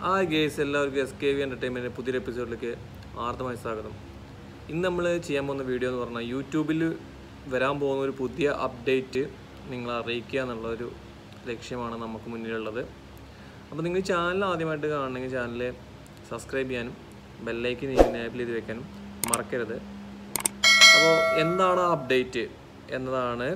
ആ ഗേസ് എല്ലാവർക്കും S K V entertainment പുതിയൊരു എപ്പിസോഡിലേക്ക് ആർദ്രമായി സ്വാഗതം ഇന്ന് നമ്മൾ ചെയ്യാൻ പോകുന്ന വീഡിയോ എന്ന് പറഞ്ഞാൽ യൂട്യൂബിൽ വരാൻ പോകുന്ന ഒരു പുതിയ അപ്ഡേറ്റ് നിങ്ങളെ അറിയിക്കുക എന്നുള്ള ഒരു ലക്ഷ്യമാണ് നമുക്ക് മുന്നിലുള്ളത് അപ്പോൾ നിങ്ങൾ ചാനൽ ആദ്യമായിട്ട് കാണണമെങ്കിൽ ചാനൽ സബ്സ്ക്രൈബ് ചെയ്യാനും ബെല്ലൈക്കൻ എനേബിൾ ചെയ്ത് വെക്കാനും മറക്കരുത് അപ്പോൾ എന്താണ് ആ അപ്ഡേറ്റ് എന്നതാണ്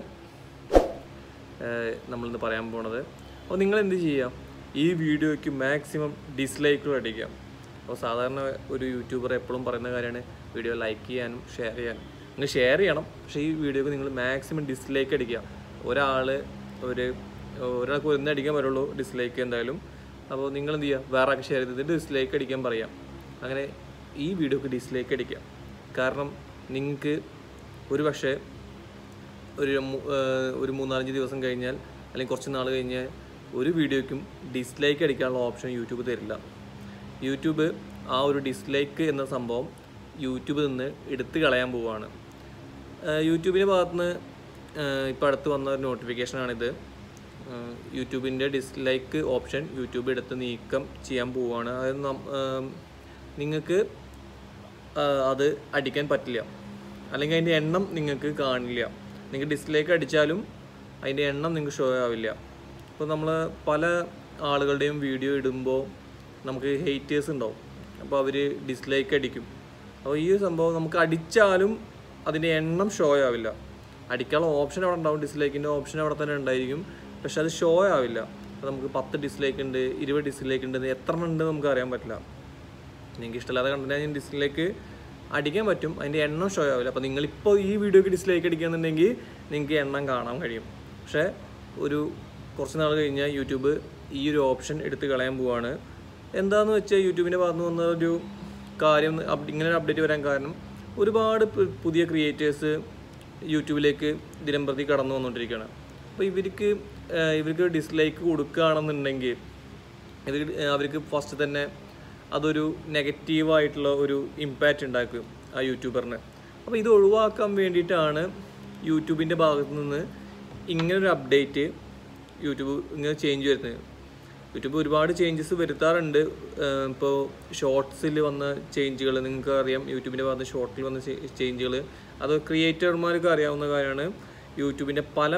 ഏഹ് നമ്മളിന്ന് പറയാൻ പോണത് അപ്പോൾ നിങ്ങൾ എന്ത് ചെയ്യാം ഈ വീഡിയോയ്ക്ക് മാക്സിമം ഡിസ്ലൈക്കുകൾ അടിക്കാം അപ്പോൾ സാധാരണ ഒരു യൂട്യൂബർ എപ്പോഴും പറയുന്ന കാര്യമാണ് വീഡിയോ ലൈക്ക് ചെയ്യാനും ഷെയർ ചെയ്യാനും നിങ്ങൾ ഷെയർ ചെയ്യണം പക്ഷേ ഈ വീഡിയോക്ക് നിങ്ങൾ മാക്സിമം ഡിസ്ലൈക്ക് അടിക്കുക ഒരാൾ ഒരു ഒരാൾക്ക് ഒന്നേ അടിക്കാൻ വരുള്ളൂ ഡിസ്ലൈക്ക് എന്തായാലും അപ്പോൾ നിങ്ങൾ എന്ത് ചെയ്യുക വേറെ ആൾക്ക് ഷെയർ ചെയ്തിട്ട് ഡിസ്ലൈക്ക് അടിക്കാൻ പറയാം അങ്ങനെ ഈ വീഡിയോക്ക് ഡിസ്ലൈക്ക് അടിക്കാം കാരണം നിങ്ങൾക്ക് ഒരു പക്ഷേ ഒരു മൂ- ഏഹ് ഒരു മൂന്നാലഞ്ച് ദിവസം കഴിഞ്ഞാൽ അല്ലെങ്കിൽ കുറച്ച് നാൾ കഴിഞ്ഞ് ഒരു വീഡിയോയ്ക്കും ഡിസ്ലൈക്ക് അടിക്കാനുള്ള ഓപ്ഷൻ യൂട്യൂബ് തരില്ല യൂട്യൂബ് ആ ഒരു ഡിസ്ലൈക്ക് എന്ന സംഭവം യൂട്യൂബിൽ നിന്ന് എടുത്തു കളയാൻ പോവുകയാണ് ഏഹ് യൂട്യൂബിൻ്റെ ഭാഗത്തുനിന്ന് ഇപ്പോൾ അടുത്ത് വന്ന ഒരു നോട്ടിഫിക്കേഷനാണിത് ഏഹ് യൂട്യൂബിൻ്റെ ഡിസ്ലൈക്ക് ഓപ്ഷൻ യൂട്യൂബ് എടുത്ത് നീക്കം ചെയ്യാൻ പോവുകയാണ് അതായത് നം- ഏഹ് നിങ്ങൾക്ക് ആ, അത് അടിക്കാൻ പറ്റില്ല അല്ലെങ്കിൽ അതിൻ്റെ എണ്ണം നിങ്ങൾക്ക് കാണില്ല നിങ്ങൾക്ക് ഡിസ്ലൈക്ക് അടിച്ചാലും അതിൻ്റെ എണ്ണം നിങ്ങൾക്ക് ഷോ ആവില്ല ഇപ്പോൾ നമ്മൾ പല ആളുകളുടെയും വീഡിയോ ഇടുമ്പോൾ നമുക്ക് ഹെയ്റ്റേഴ്സ് ഉണ്ടാവും അപ്പോൾ അവർ ഡിസ്ലൈക്ക് അടിക്കും അപ്പോൾ ഈ ഒരു സംഭവം നമുക്ക് അടിച്ചാലും അതിൻ്റെ എണ്ണം ഷോ ആവില്ല അടിക്കാനുള്ള ഓപ്ഷൻ അവിടെ ഉണ്ടാവും ഡിസ്ലൈക്കിൻ്റെ ഓപ്ഷൻ അവിടെ തന്നെ ഉണ്ടായിരിക്കും പക്ഷെ അത് ഷോ ആവില്ല അപ്പോൾ നമുക്ക് പത്ത് ഡിസ്ലൈക്ക് ഉണ്ട് ഇരുപത് ഡിസ്ലൈക്ക് ഉണ്ട് എന്ന് എത്ര എണ്ണം ഉണ്ട് നമുക്ക് അറിയാൻ പറ്റില്ല നിങ്ങൾക്ക് ഇഷ്ടമില്ലാതെ കണ്ടിട്ട് ഞാൻ ഡിസ്ലൈക്ക് അടിക്കാൻ പറ്റും അതിൻ്റെ എണ്ണം ഷോ ആവില്ല അപ്പോൾ നിങ്ങളിപ്പോൾ ഈ വീഡിയോക്ക് ഡിസ്ലൈക്ക് അടിക്കുകയെന്നുണ്ടെങ്കിൽ നിങ്ങൾക്ക് എണ്ണം കാണാൻ കഴിയും പക്ഷേ ഒരു കുറച്ച് നാൾ കഴിഞ്ഞാൽ യൂട്യൂബ് ഈ ഒരു ഓപ്ഷൻ എടുത്ത് കളയാൻ പോവാണ് എന്താണെന്ന് വെച്ചാൽ യൂട്യൂബിൻ്റെ ഭാഗത്ത് നിന്ന് വന്ന ഒരു കാര്യം അപ്- ഇങ്ങനെ ഒരു അപ്ഡേറ്റ് വരാൻ കാരണം ഒരുപാട് പു- പുതിയ ക്രിയേറ്റേഴ്സ് യൂട്യൂബിലേക്ക് ദിനം പ്രതി കടന്നു വന്നുകൊണ്ടിരിക്കുകയാണ് അപ്പോൾ ഇവർക്ക് ഏഹ്, ഇവർക്ക് ഡിസ്ലൈക്ക് കൊടുക്കുകയാണെന്നുണ്ടെങ്കിൽ ഇത് അവർക്ക് ഫസ്റ്റ് തന്നെ അതൊരു നെഗറ്റീവായിട്ടുള്ള ഒരു ഇമ്പാക്റ്റ് ഉണ്ടാക്കും ആ യൂട്യൂബറിന് അപ്പോൾ ഇത് ഒഴിവാക്കാൻ വേണ്ടിയിട്ടാണ് യൂട്യൂബിൻ്റെ ഭാഗത്ത് നിന്ന് ഇങ്ങനൊരു അപ്ഡേറ്റ് യൂട്യൂബ് ഇങ്ങനെ ചേഞ്ച് വരുന്നത് യൂട്യൂബ് ഒരുപാട് ചേഞ്ചസ് വരുത്താറുണ്ട് ഇപ്പോൾ ഷോർട്സിൽ വന്ന ചേഞ്ചുകൾ നിങ്ങൾക്ക് അറിയാം യൂട്യൂബിൻ്റെ ഭാഗത്ത് ഷോർട്ടിൽ വന്ന ചേഞ്ചുകൾ അത് ക്രിയേറ്റർമാർക്ക് അറിയാവുന്ന കാര്യമാണ് യൂട്യൂബിൻ്റെ പല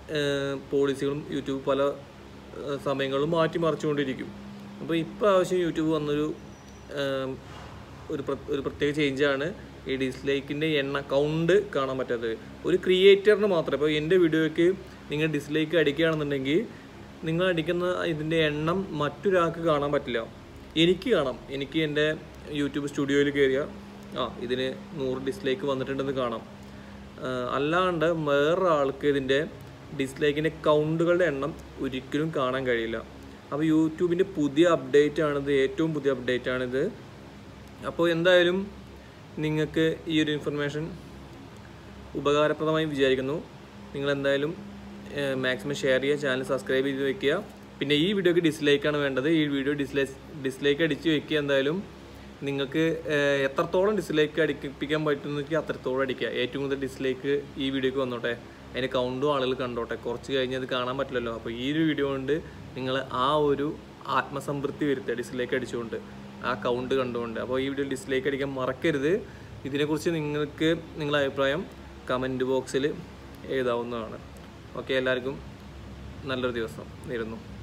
പോളിസികളും യൂട്യൂബ് പല ഏഹ് സമയങ്ങളും മാറ്റി മറിച്ചുകൊണ്ടിരിക്കും അപ്പോൾ ഇപ്രാവശ്യം യൂട്യൂബ് വന്നൊരു ഏം, ഒരു പ്ര- ഒരു പ്രത്യേക ചേഞ്ചാണ് ഈ ഡിസ്ലൈക്കിൻ്റെ എണ്ണ കൗണ്ട് കാണാൻ പറ്റാത്തത് ഒരു ക്രിയേറ്ററിന് മാത്രം ഇപ്പോൾ എൻ്റെ വീഡിയോയ്ക്ക് നിങ്ങൾ ഡിസ്ലൈക്ക് അടിക്കുകയാണെന്നുണ്ടെങ്കിൽ നിങ്ങൾ അടിക്കുന്ന ഇതിൻ്റെ എണ്ണം മറ്റൊരാൾക്ക് കാണാൻ പറ്റില്ല എനിക്ക് കാണാം എനിക്ക് എൻ്റെ യൂട്യൂബ് സ്റ്റുഡിയോയിൽ കയറിയാൽ ആ ഇതിന് നൂറ് ഡിസ്ലൈക്ക് വന്നിട്ടുണ്ടെന്ന് കാണാം ആഹ് അല്ലാണ്ട് വേറെ ആൾക്ക് ഇതിൻ്റെ ഡിസ്ലൈക്കിൻ്റെ കൗണ്ടുകളുടെ എണ്ണം ഒരിക്കലും കാണാൻ കഴിയില്ല അപ്പോൾ യൂട്യൂബിൻ്റെ പുതിയ അപ്ഡേറ്റ് ആണിത് ഏറ്റവും പുതിയ അപ്ഡേറ്റ് ആണിത് അപ്പോൾ എന്തായാലും നിങ്ങൾക്ക് ഈ ഒരു ഇൻഫർമേഷൻ ഉപകാരപ്രദമായി വിചാരിക്കുന്നു നിങ്ങൾ എന്തായാലും മാക്സിമം ഷെയർ ചെയ്യുക ചാനൽ സബ്സ്ക്രൈബ് ചെയ്ത് വെക്കുക പിന്നെ ഈ വീഡിയോക്ക് ഡിസ്ലൈക്കാണ് വേണ്ടത് ഈ വീഡിയോ ഡിസ്ലൈ ഡിസ്ലൈക്ക് അടിച്ച് വെക്കുക എന്തായാലും നിങ്ങൾക്ക് ഏഹ്, എത്രത്തോളം ഡിസ്ലൈക്ക് അടിപ്പിക്കാൻ പറ്റുന്നെങ്കിൽ അത്രത്തോളം അടിക്കുക ഏറ്റവും കൂടുതൽ ഡിസ്ലൈക്ക് ഈ വീഡിയോക്ക് വന്നോട്ടെ അതിൻ്റെ കൗണ്ടും ആളുകൾ കണ്ടോട്ടെ കുറച്ച് കഴിഞ്ഞ് അത് കാണാൻ പറ്റില്ലല്ലോ അപ്പോൾ ഈ ഒരു വീഡിയോ കൊണ്ട് നിങ്ങൾ ആ ഒരു ആത്മസംതൃപ്തി വരുത്തുക ഡിസ്ലൈക്ക് അടിച്ചുകൊണ്ട് ആ കൗണ്ട് കണ്ടുകൊണ്ട് അപ്പോൾ ഈ വീഡിയോ ഡിസ്ലൈക്ക് അടിക്കാൻ മറക്കരുത് ഇതിനെക്കുറിച്ച് നിങ്ങൾക്ക് നിങ്ങളുടെ അഭിപ്രായം കമൻറ്റ് ബോക്സിൽ എഴുതാവുന്നതാണ് ഓക്കെ എല്ലാവർക്കും നല്ലൊരു ദിവസം നേരുന്നു